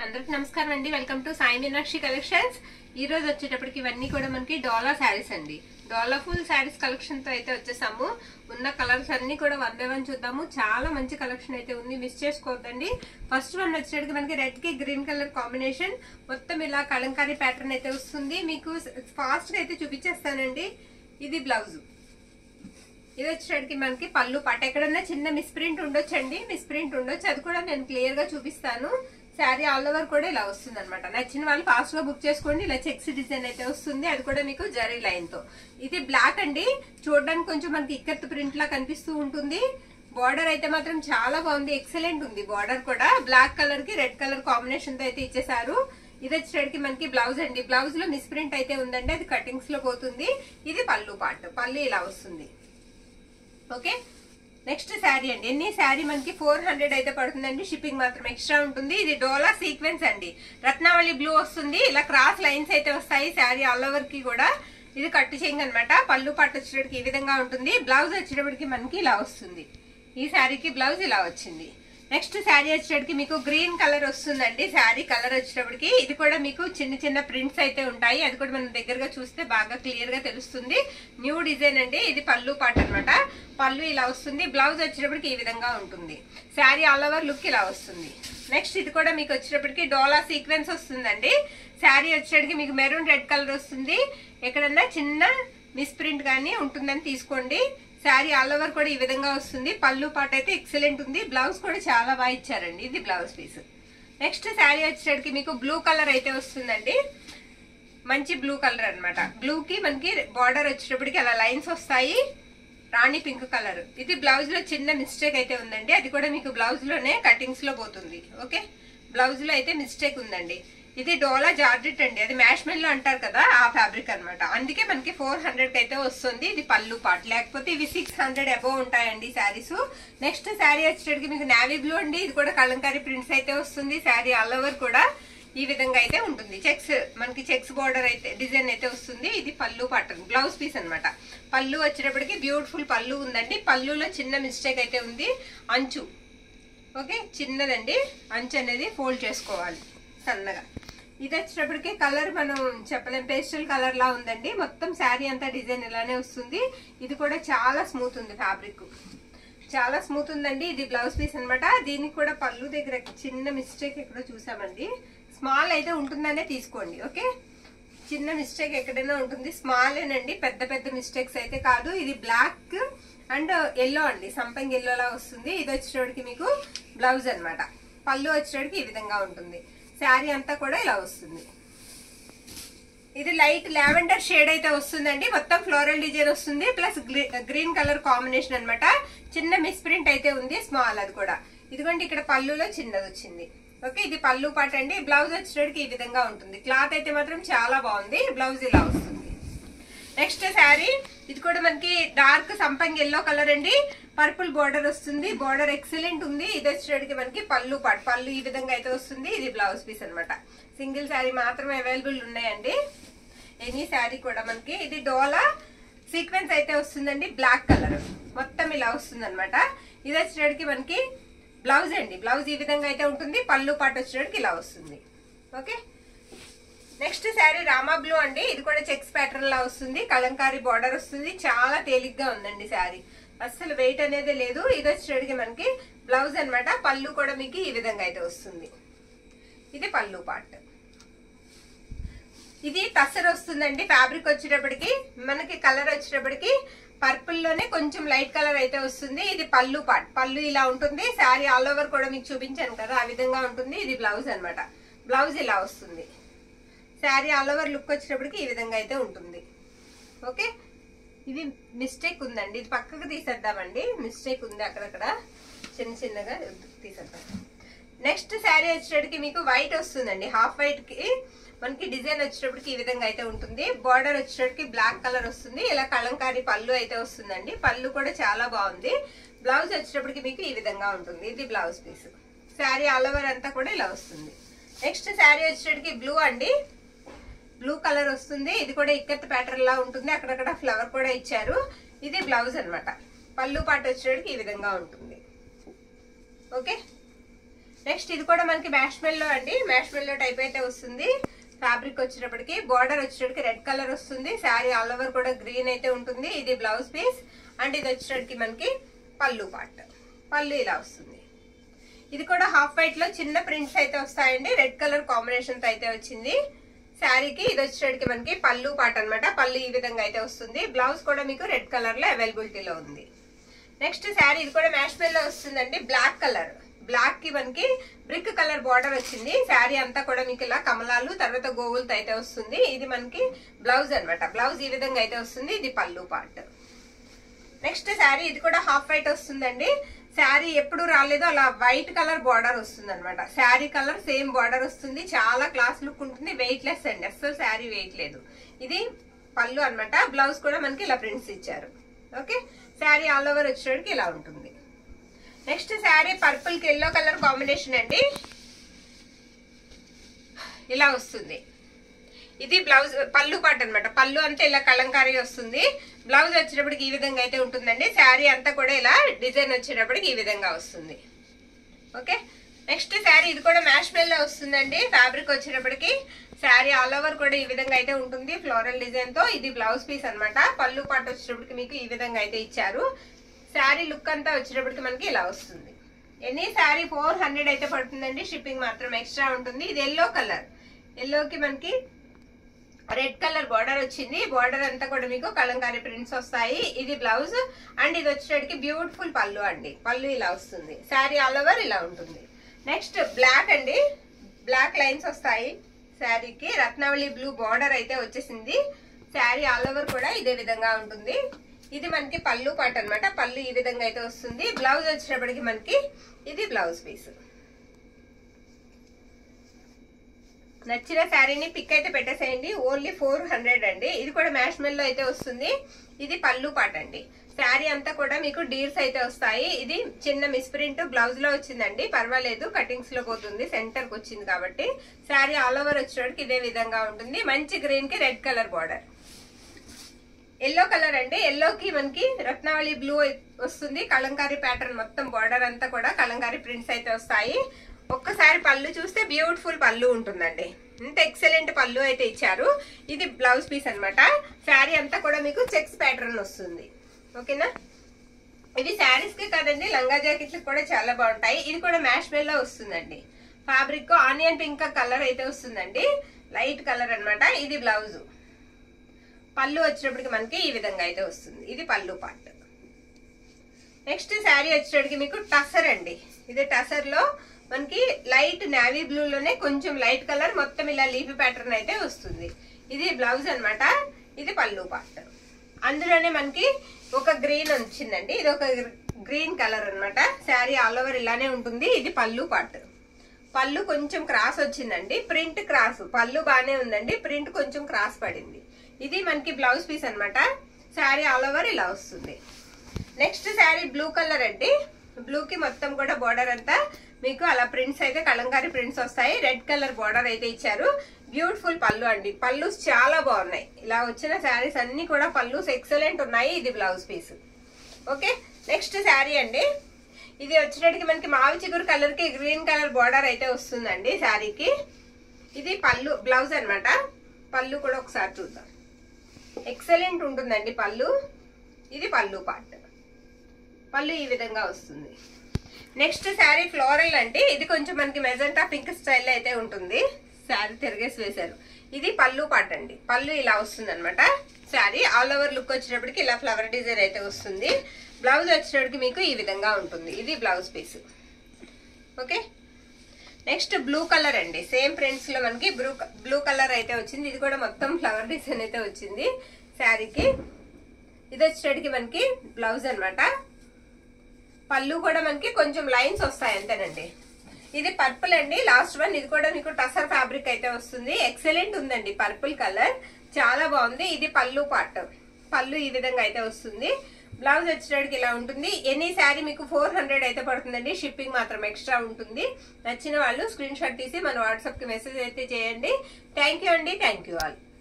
అందరికి నమస్కారం అండి welcome to Sai Meenakshi collections ఈ రోజు వచ్చేటప్పటికి ఇవన్నీ కూడా మనకి డోలా శారీస్ అండి డోలా ఫుల్ శారీస్ కలెక్షన్ తో అయితే వచ్చేసాము ఉన్న కలర్స్ అన్ని కూడా వన్ బై వన్ చూద్దాము చాలా మంచి కలెక్షన్ అయితే ఉంది మిస్ చేసుకోవద్దండి ఫస్ట్ వన్ వచ్చేటప్పటికి మనకి రెడ్ కి గ్రీన్ కలర్ కాంబినేషన్ మొత్తం ఇలా కలంకారీ ప్యాటర్న్ అయితే వస్తుంది మీకు ఫాస్ట్ గా అయితే చూపించేస్తానండి ఇది బ్లౌజ్ ఇది వచ్చేటికి మనకి పళ్ళు పట్ట ఎక్కడన్నా చిన్న మిస్ప్రింట్ ఉండొచ్చండి మిస్ప్రింట్ ఉండొచ్చు అది కూడా నేను క్లియర్ గా చూపిస్తాను శారీ ఆల్ ఓవర్ కూడా ఇలా వస్తుంది అనమాట నచ్చిన వాళ్ళు ఫాస్ట్ గా బుక్ చేసుకోండి ఇలా చెక్స్ డిజైన్ అయితే వస్తుంది అది కూడా మీకు జరీ లైన్ తో ఇది బ్లాక్ అండి చూడడానికి కొంచెం మనకి ఇక్కత్ ప్రింట్ లా కనిపిస్తూ ఉంటుంది బార్డర్ అయితే మాత్రం చాలా బాగుంది ఎక్సలెంట్ ఉంది బార్డర్ కూడా బ్లాక్ కలర్ కి రెడ్ కలర్ కాంబినేషన్ తో అయితే ఇచ్చేసారు ఇది వచ్చేటికి మనకి బ్లౌజ్ అండి బ్లౌజ్ లో మిస్ప్రింట్ అయితే ఉందండి అది కటింగ్స్ లో పోతుంది ఇది పళ్ళు పార్ట్ పళ్ళు ఇలా వస్తుంది ఓకే నెక్స్ట్ శారీ అండి ఎన్ని శారీ మనకి ఫోర్ హండ్రెడ్ అయితే పడుతుందండి షిప్పింగ్ మాత్రం ఎక్స్ట్రా ఉంటుంది ఇది డోలా సీక్వెన్స్ అండి రత్నావళి బ్లూ వస్తుంది ఇలా క్రాస్ లైన్స్ అయితే వస్తాయి శారీ ఆల్ ఓవర్ కి కూడా ఇది కట్టు చేయండి అనమాట పళ్ళు పట్టు వచ్చేటప్పటికి ఈ విధంగా ఉంటుంది బ్లౌజ్ వచ్చేటప్పటికి మనకి ఇలా వస్తుంది ఈ శారీకి బ్లౌజ్ ఇలా వచ్చింది నెక్స్ట్ శారీ వచ్చేటప్పటికి మీకు గ్రీన్ కలర్ వస్తుందండి శారీ కలర్ వచ్చేటప్పటికి ఇది కూడా మీకు చిన్న చిన్న ప్రింట్స్ అయితే ఉంటాయి అది కూడా మనం దగ్గరగా చూస్తే బాగా క్లియర్ గా తెలుస్తుంది న్యూ డిజైన్ అండి ఇది పళ్ళు పాట అనమాట పళ్ళు ఇలా వస్తుంది బ్లౌజ్ వచ్చేటప్పటికి ఈ విధంగా ఉంటుంది శారీ ఆల్ ఓవర్ లుక్ ఇలా వస్తుంది నెక్స్ట్ ఇది కూడా మీకు వచ్చేటప్పటికి డోలా సీక్వెన్స్ వస్తుందండి శారీ వచ్చేటప్పటికి మీకు మెరూన్ రెడ్ కలర్ వస్తుంది ఎక్కడన్నా చిన్న మిస్ప్రింట్ కానీ ఉంటుందని తీసుకోండి శారీ ఆల్ ఓవర్ కూడా ఈ విధంగా వస్తుంది పళ్ళు పాట అయితే ఎక్సలెంట్ ఉంది బ్లౌజ్ కూడా చాలా బాగా ఇచ్చారండి ఇది బ్లౌజ్ పీస్ నెక్స్ట్ శారీ వచ్చేటప్పటికి మీకు బ్లూ కలర్ అయితే వస్తుందండి మంచి బ్లూ కలర్ అనమాట బ్లూ కి మనకి బార్డర్ వచ్చేటప్పటికి అలా లైన్స్ వస్తాయి రాణి పింక్ కలర్ ఇది బ్లౌజ్ లో చిన్న మిస్టేక్ అయితే ఉందండి అది కూడా మీకు బ్లౌజ్ లోనే కటింగ్స్ లో పోతుంది ఓకే బ్లౌజ్ లో అయితే మిస్టేక్ ఉందండి ఇది డోలా జార్జెట్ అండి అది మ్యాష్మెల్ లో అంటారు కదా ఆ ఫ్యాబ్రిక్ అనమాట అందుకే మనకి ఫోర్ హండ్రెడ్ అయితే వస్తుంది ఇది పళ్ళు పాట్ లేకపోతే ఇవి సిక్స్ హండ్రెడ్ అబోవ్ ఉంటాయండి శారీస్ నెక్స్ట్ శారీ వచ్చేటికి మీకు నావీ బ్లూ అండి ఇది కూడా కలంకారీ ప్రింట్స్ అయితే వస్తుంది శారీ ఆల్ ఓవర్ కూడా ఈ విధంగా అయితే ఉంటుంది చెక్స్ మనకి చెక్స్ బార్డర్ అయితే డిజైన్ అయితే వస్తుంది ఇది పళ్ళు పట్టన్ బ్లౌజ్ పీస్ అనమాట పళ్ళు వచ్చేటప్పటికి బ్యూటిఫుల్ పళ్ళు ఉందండి పళ్ళులో చిన్న మిస్టేక్ అయితే ఉంది అంచు ఓకే చిన్నదండి అంచు అనేది ఫోల్డ్ చేసుకోవాలి సన్నగా ఇది వచ్చేటప్పటికి కలర్ మనం చెప్పలేం పేస్టల్ కలర్ లా ఉందండి మొత్తం శారీ అంతా డిజైన్ ఇలానే వస్తుంది ఇది కూడా చాలా స్మూత్ ఉంది ఫ్యాబ్రిక్ చాలా స్మూత్ ఉందండి ఇది బ్లౌజ్ పీస్ అనమాట దీనికి కూడా పళ్ళు దగ్గర చిన్న మిస్టేక్ ఎక్కడో చూసామండి స్మాల్ అయితే ఉంటుందనే తీసుకోండి ఓకే చిన్న మిస్టేక్ ఎక్కడైనా ఉంటుంది స్మాల్ ఏనండి పెద్ద పెద్ద మిస్టేక్స్ అయితే కాదు ఇది బ్లాక్ అండ్ ఎల్లో అండి సంపంగ్ ఎల్లోలా వస్తుంది ఇది వచ్చేటోడికి మీకు బ్లౌజ్ అనమాట పళ్ళు వచ్చేటోడికి ఈ విధంగా ఉంటుంది శారీ అంతా కూడా ఇలా వస్తుంది ఇది లైట్ లావెండర్ షేడ్ అయితే వస్తుందండి మొత్తం ఫ్లోరల్ డిజైన్ వస్తుంది ప్లస్ గ్రీన్ కలర్ కాంబినేషన్ అనమాట చిన్న మిస్ప్రింట్ అయితే ఉంది స్మాల్ అది కూడా ఇదిగోండి ఇక్కడ పళ్ళులో చిన్నది వచ్చింది ఓకే ఇది పళ్ళు పాట అండి బ్లౌజ్ వచ్చేటప్పటికి ఈ విధంగా ఉంటుంది క్లాత్ అయితే మాత్రం చాలా బాగుంది బ్లౌజ్ ఇలా వస్తుంది నెక్స్ట్ శారీ ఇది కూడా మనకి డార్క్ సంపంగి ఎల్లో కలర్ అండి పర్పుల్ బార్డర్ వస్తుంది బార్డర్ ఎక్సలెంట్ ఉంది ఇది వచ్చేటప్పటికి మనకి పళ్ళు పాట్ పళ్ళు ఈ విధంగా అయితే వస్తుంది ఇది బ్లౌజ్ పీస్ అనమాట సింగిల్ శారీ మాత్రమే అవైలబుల్ ఉన్నాయండి ఎనీ శారీ కూడా మనకి ఇది డోలా సీక్వెన్స్ అయితే వస్తుందండి బ్లాక్ కలర్ మొత్తం ఇలా వస్తుంది అనమాట ఇది వచ్చేటప్పటికి మనకి బ్లౌజ్ అండి బ్లౌజ్ ఈ విధంగా అయితే ఉంటుంది పళ్ళు పాటు వచ్చేటప్పటికి ఇలా వస్తుంది okay next sari Rama blue అండి ఇది కూడా చెక్స్ ప్యాటర్న్ లా వస్తుంది కలంకారీ బార్డర్ వస్తుంది చాలా తేలిగ్గా ఉందండి శారీ అస్సలు వెయిట్ అనేది లేదు ఇది వచ్చేటికి మనకి బ్లౌజ్ అనమాట పళ్ళు కూడా మీకు ఈ విధంగా అయితే వస్తుంది ఇది పళ్ళు పార్ట్ ఇది టసర్ వస్తుందండి ఫ్యాబ్రిక్ వచ్చేటప్పటికి మనకి కలర్ వచ్చేటప్పటికి పర్పుల్ లోనే కొంచెం లైట్ కలర్ అయితే వస్తుంది ఇది పళ్ళు పార్ట్ పళ్ళు ఇలా ఉంటుంది శారీ ఆల్ ఓవర్ కూడా మీకు చూపించాను కదా ఆ విధంగా ఉంటుంది ఇది బ్లౌజ్ అనమాట బ్లౌజ్ ఇలా వస్తుంది శారీ ఆల్ ఓవర్ లుక్ వచ్చేటప్పటికి ఈ విధంగా అయితే ఉంటుంది ఓకే ఇది మిస్టేక్ ఉందండి ఇది పక్కకు తీసేద్దామండి మిస్టేక్ ఉంది అక్కడక్కడ చిన్న చిన్నగా తీసేద్దాం నెక్స్ట్ శారీ వచ్చేటప్పటికి మీకు వైట్ వస్తుందండి హాఫ్ వైట్ కి మనకి డిజైన్ వచ్చేటప్పటికి ఈ విధంగా అయితే ఉంటుంది బార్డర్ వచ్చేటప్పటికి బ్లాక్ కలర్ వస్తుంది ఇలా కలంకారీ పళ్ళు అయితే వస్తుందండి పళ్ళు కూడా చాలా బాగుంది బ్లౌజ్ వచ్చేటప్పటికి మీకు ఈ విధంగా ఉంటుంది ఇది blouse piece sari all over అంతా కూడా ఇలా వస్తుంది నెక్స్ట్ శారీ వచ్చేటప్పటికి బ్లూ అండి బ్లూ కలర్ వస్తుంది ఇది కూడా ఇక్కత్ ప్యాటర్న్ లా ఉంటుంది అక్కడక్కడ ఫ్లవర్ కూడా ఇచ్చారు ఇది బ్లౌజ్ అనమాట పళ్ళు పాట వచ్చేటప్పటికి ఈ విధంగా ఉంటుంది ఓకే నెక్స్ట్ ఇది కూడా మనకి మ్యాష్మెల్లో అండి మ్యాష్మెల్లో టైప్ అయితే వస్తుంది ఫ్యాబ్రిక్ వచ్చేటప్పటికి బార్డర్ వచ్చేటప్పటికి రెడ్ కలర్ వస్తుంది శారీ ఆల్ ఓవర్ కూడా గ్రీన్ అయితే ఉంటుంది ఇది బ్లౌజ్ పీస్ అండ్ ఇది వచ్చేటప్పటికి మనకి పళ్ళు పార్ట్ పళ్ళు ఇలా వస్తుంది ఇది కూడా హాఫ్ వైట్ లో చిన్న ప్రింట్స్ అయితే వస్తాయండి రెడ్ కలర్ కాంబినేషన్ తో అయితే వచ్చింది శారీకి ఇది వచ్చేటప్పటికి మనకి పళ్ళు పాట అన్నమాట పళ్ళు ఈ విధంగా అయితే వస్తుంది బ్లౌజ్ కూడా మీకు రెడ్ కలర్ లో అవైలబిలిటీలో ఉంది నెక్స్ట్ శారీ ఇది కూడా మ్యాష్ లో వస్తుందండి బ్లాక్ కలర్ బ్లాక్ కి మనకి బ్రిక్ కలర్ బార్డర్ వచ్చింది శారీ అంతా కూడా మీకు ఇలా కమలాలు తర్వాత గోవులతో అయితే వస్తుంది ఇది మనకి బ్లౌజ్ అన్నమాట బ్లౌజ్ ఈ విధంగా అయితే వస్తుంది ఇది పళ్ళు పార్ట్ నెక్స్ట్ శారీ ఇది కూడా హాఫ్ వైట్ వస్తుందండి శారీ ఎప్పుడు రాలేదో అలా వైట్ కలర్ బార్డర్ వస్తుంది అనమాట శారీ కలర్ సేమ్ బార్డర్ వస్తుంది చాలా క్లాస్ లుక్ ఉంటుంది వెయిట్ లెస్ అండి అస్సలు శారీ వెయిట్ లేదు ఇది పళ్ళు అన్నమాట బ్లౌజ్ కూడా మనకి ఇలా ప్రింట్స్ ఇచ్చారు ఓకే శారీ ఆల్ ఓవర్ వచ్చేటికి ఇలా ఉంటుంది నెక్స్ట్ శారీ పర్పుల్ కి ఎల్లో కలర్ కాంబినేషన్ అండి ఇలా వస్తుంది ఇది బ్లౌజ్ పళ్ళు పాట అన్నమాట పళ్ళు అంతా ఇలా కలంకారీ వస్తుంది బ్లౌజ్ వచ్చేటప్పటికి ఈ విధంగా అయితే ఉంటుందండి శారీ అంతా కూడా ఇలా డిజైన్ వచ్చేటప్పటికి ఈ విధంగా వస్తుంది ఓకే నెక్స్ట్ శారీ ఇది కూడా మ్యాష్ లో వస్తుందండి ఫ్యాబ్రిక్ వచ్చేటప్పటికి శారీ ఆల్ ఓవర్ కూడా ఈ విధంగా అయితే ఉంటుంది ఫ్లోరల్ డిజైన్ తో ఇది బ్లౌజ్ పీస్ అన్నమాట పళ్ళు పాట వచ్చేటప్పటికి మీకు ఈ విధంగా అయితే ఇచ్చారు శారీ లుక్ అంతా వచ్చేటప్పటికి మనకి ఇలా వస్తుంది ఎనీ శారీ ఫోర్ హండ్రెడ్ అయితే పడుతుందండి షిప్పింగ్ మాత్రం ఎక్స్ట్రా ఉంటుంది ఇది ఎల్లో కలర్ ఎల్లోకి మనకి రెడ్ కలర్ బార్డర్ వచ్చింది బార్డర్ అంతా కూడా మీకు కలంకారీ ప్రింట్స్ వస్తాయి ఇది బ్లౌజ్ అండ్ ఇది వచ్చేటికి బ్యూటిఫుల్ పళ్ళు అండి పళ్ళు ఇలా వస్తుంది శారీ ఆల్ ఓవర్ ఇలా ఉంటుంది నెక్స్ట్ బ్లాక్ అండి బ్లాక్ లైన్స్ వస్తాయి శారీకి రత్నావళి బ్లూ బార్డర్ అయితే వచ్చేసింది శారీ ఆల్ ఓవర్ కూడా ఇదే విధంగా ఉంటుంది ఇది మనకి పళ్ళు పాట అన్నమాట పళ్ళు ఈ విధంగా అయితే వస్తుంది బ్లౌజ్ వచ్చేటప్పటికి మనకి ఇది బ్లౌజ్ పీస్ నచ్చిన శారీని పిక్ అయితే పెట్టేసేయండి ఓన్లీ ఫోర్ హండ్రెడ్ అండి ఇది కూడా మ్యాష్ లో అయితే వస్తుంది ఇది పళ్ళు పాట అండి శారీ అంతా కూడా మీకు డీర్స్ అయితే వస్తాయి ఇది చిన్న మిస్ప్రింట్ బ్లౌజ్ లో వచ్చిందండి పర్వాలేదు కటింగ్స్ లో పోతుంది సెంటర్ కి వచ్చింది కాబట్టి శారీ ఆల్ ఓవర్ వచ్చేటికి ఇదే విధంగా ఉంటుంది మంచి గ్రీన్ కి red colour border yellow colour అండి ఎల్లోకి మనకి రత్నావళి బ్లూ వస్తుంది కలంకారీ ప్యాటర్న్ మొత్తం బార్డర్ అంతా కూడా కలంకారీ ప్రింట్స్ అయితే వస్తాయి ఒక్కసారి పళ్ళు చూస్తే బ్యూటిఫుల్ పళ్ళు ఉంటుందండి ఇంత ఎక్సలెంట్ పళ్ళు అయితే ఇచ్చారు ఇది బ్లౌజ్ పీస్ అన్నమాట శారీ అంతా కూడా మీకు చెక్స్ ప్యాటర్న్ వస్తుంది ఓకేనా ఇవి శారీస్ కి కదండి లంగా జాకెట్లు కూడా చాలా బాగుంటాయి ఇది కూడా మ్యాష్ లో వస్తుందండి ఫ్యాబ్రిక్ ఆనియన్ పింక్ కలర్ అయితే వస్తుందండి లైట్ కలర్ అన్నమాట ఇది బ్లౌజ్ పళ్ళు వచ్చినప్పటికి మనకి ఈ విధంగా అయితే వస్తుంది ఇది పళ్ళు పార్ట్ నెక్స్ట్ శారీ వచ్చేటప్పటికి మీకు టసర్ అండి ఇది టసర్ లో మనకి లైట్ నావీ బ్లూ లోనే కొంచెం లైట్ కలర్ మొత్తం ఇలా లీఫీ ప్యాటర్న్ అయితే వస్తుంది ఇది బ్లౌజ్ అన్నమాట ఇది పళ్ళు పార్ట్ అందులోనే మనకి ఒక గ్రీన్ వచ్చిందండి ఇది ఒక గ్రీన్ కలర్ అన్నమాట శారీ ఆల్ ఓవర్ ఇలానే ఉంటుంది ఇది పళ్ళు పార్ట్ పళ్ళు కొంచెం క్రాస్ వచ్చిందండి ప్రింట్ క్రాస్ పళ్ళు బానే ఉందండి ప్రింట్ కొంచెం క్రాస్ పడింది ఇది మనకి బ్లౌజ్ పీస్ అన్నమాట శారీ ఆల్ ఓవర్ ఇలా వస్తుంది నెక్స్ట్ శారీ బ్లూ కలర్ అండి బ్లూ కి మొత్తం కూడా బార్డర్ అంతా మీకు అలా ప్రింట్స్ అయితే కలంకారీ ప్రింట్స్ వస్తాయి రెడ్ కలర్ బార్డర్ అయితే ఇచ్చారు బ్యూటిఫుల్ పళ్ళు అండి పళ్ళు చాలా బాగున్నాయి ఇలా వచ్చిన శారీస్ అన్ని కూడా పళ్ళు ఎక్సలెంట్ ఉన్నాయి ఇది blouse piece okay next sari అండి ఇది వచ్చేటప్పటికి మనకి మావి చిగురు కలర్ కి గ్రీన్ కలర్ బార్డర్ అయితే వస్తుందండి శారీకి ఇది పళ్ళు బ్లౌజ్ అన్నమాట పళ్ళు కూడా ఒకసారి చూద్దాం ఎక్సలెంట్ ఉంటుందండి పళ్ళు ఇది పళ్ళు పార్ట్ పళ్ళు ఈ విధంగా వస్తుంది నెక్స్ట్ శారీ ఫ్లోరల్ అంటే ఇది కొంచెం మనకి మెజంటా పింక్ స్టైల్ అయితే ఉంటుంది శారీ తిరిగేసి వేశారు ఇది పళ్ళు పాట అండి పళ్ళు ఇలా వస్తుంది అనమాట శారీ ఆల్ ఓవర్ లుక్ వచ్చేటప్పటికి ఇలా ఫ్లవర్ డిజైన్ అయితే వస్తుంది బ్లౌజ్ వచ్చేటప్పటికి మీకు ఈ విధంగా ఉంటుంది ఇది blouse piece okay next blue colour అండి సేమ్ ప్రింట్స్ లో మనకి బ్లూ బ్లూ కలర్ అయితే వచ్చింది ఇది కూడా మొత్తం ఫ్లవర్ డిజైన్ అయితే వచ్చింది శారీకి ఇది వచ్చేటప్పటికి మనకి బ్లౌజ్ అన్నమాట పళ్ళు కూడా మనకి కొంచెం లైన్స్ వస్తాయి అంతేనండి ఇది పర్పుల్ అండి లాస్ట్ వన్ ఇది కూడా మీకు టసర్ ఫ్యాబ్రిక్ అయితే వస్తుంది ఎక్సలెంట్ ఉందండి పర్పుల్ కలర్ చాలా బాగుంది ఇది పళ్ళు పార్ట్ పళ్ళు ఈ విధంగా అయితే వస్తుంది బ్లౌజ్ వచ్చేటప్పటికి ఇలా ఉంటుంది ఎనీ శారీ మీకు ఫోర్ హండ్రెడ్ అయితే పడుతుందండి షిప్పింగ్ మాత్రం ఎక్స్ట్రా ఉంటుంది నచ్చిన వాళ్ళు స్క్రీన్ షాట్ తీసి మన వాట్సాప్ కి మెసేజ్ అయితే చేయండి థ్యాంక్ యూ అండి థ్యాంక్ యూ ఆల్